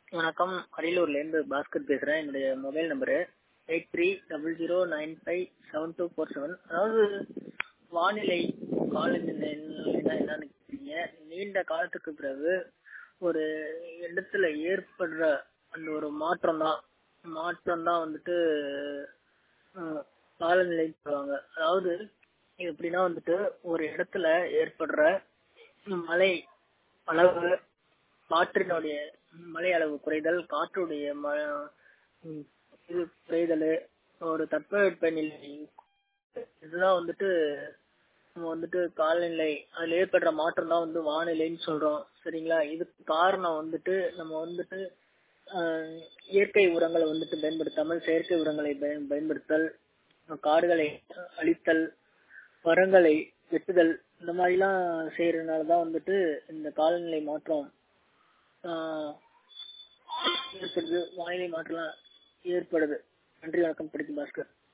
வணக்கம் அரியலூர்ல இருந்து பாஸ்கர் பேசுறேன் என்னுடைய mobile number eight three double zero nine five seven two four seven அதாவது வானிலை காலநிலை என்னன்னு கேட்டீங்க நீண்ட காலத்துக்கு பிறகு ஒரு இடத்துல ஏற்படுற அந்த ஒரு மாற்றம் தான் மாற்றம் தான் வந்துட்டு அஹ், காலநிலைன்னு சொல்லுவாங்க அதாவது இது எப்படின்னா வந்துட்டு ஒரு இடத்துல ஏற்படுற மழை அளவு காற்றினுடைய மழை அளவு குறைதல் காற்றுடைய ம- ம், இது குறைதல் ஒரு தட்பவெப்ப நிலை இதுதான் வந்துட்டு நம்ம வந்துட்டு காலநிலை அதுல ஏற்படுற மாற்றம் தான் வந்து வானிலைன்னு சொல்றோம் சரிங்களா இதுக்கு காரணம் வந்துட்டு நம்ம வந்துட்டு ஆஹ், இயற்கை உரங்களை வந்துட்டு பயன்படுத்தாமல் செயற்கை உரங்களை பயன்- பயன்படுத்தல் காடுகளை அழித்தல் மரங்களை வெட்டுதல் இந்த மாதிரிலாம் செய்யறதுனால தான் வந்துட்டு இந்த காலநிலை மாற்றம் ஆஹ், ஏற்படுது வானிலை மாற்றம் ஏற்படுது நன்றி வணக்கம் படிக்கும் பாஸ்கர்